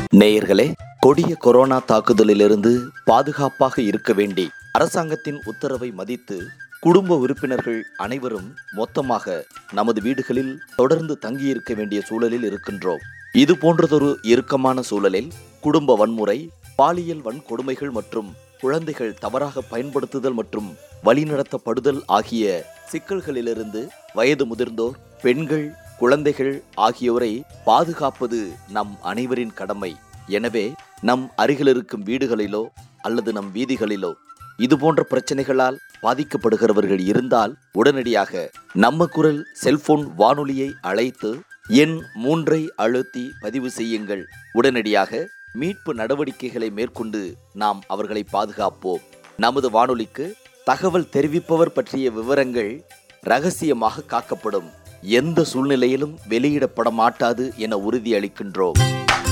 நேயர்களே கொடிய கொரோனா தாக்குதலிலிருந்து பாதுகாப்பாக இருக்க வேண்டி அரசாங்கத்தின் உத்தரவை மதித்து குடும்ப உறுப்பினர்கள் அனைவரும் மொத்தமாக நமது வீடுகளில் தொடர்ந்து தங்கியிருக்க வேண்டிய சூழலில் இருக்கின்றோம் இது போன்றதொரு இறுக்கமான சூழலில் குடும்ப வன்முறை பாலியல் வன்கொடுமைகள் மற்றும் குழந்தைகள் தவறாக பயன்படுத்துதல் மற்றும் வழிநடத்தப்படுதல் ஆகிய சிக்கல்களிலிருந்து வயது முதிர்ந்தோர் பெண்கள் குழந்தைகள் ஆகியோரை பாதுகாப்பது நம் அனைவரின் கடமை எனவே நம் அருகில் இருக்கும் வீடுகளிலோ அல்லது நம் வீதிகளிலோ இது போன்ற பிரச்சனைகளால் பாதிக்கப்படுகிறவர்கள் இருந்தால் உடனடியாக நம்ம குரல் செல்போன் வானொலியை அழைத்து எண் மூன்றை அழுத்தி பதிவு செய்யுங்கள் உடனடியாக மீட்பு நடவடிக்கைகளை மேற்கொண்டு நாம் அவர்களை பாதுகாப்போம் நமது வானொலிக்கு தகவல் தெரிவிப்பவர் பற்றிய விவரங்கள் ரகசியமாக காக்கப்படும் எந்த சூழ்நிலையிலும் வெளியிடப்பட மாட்டாது என உறுதியளிக்கின்றோம்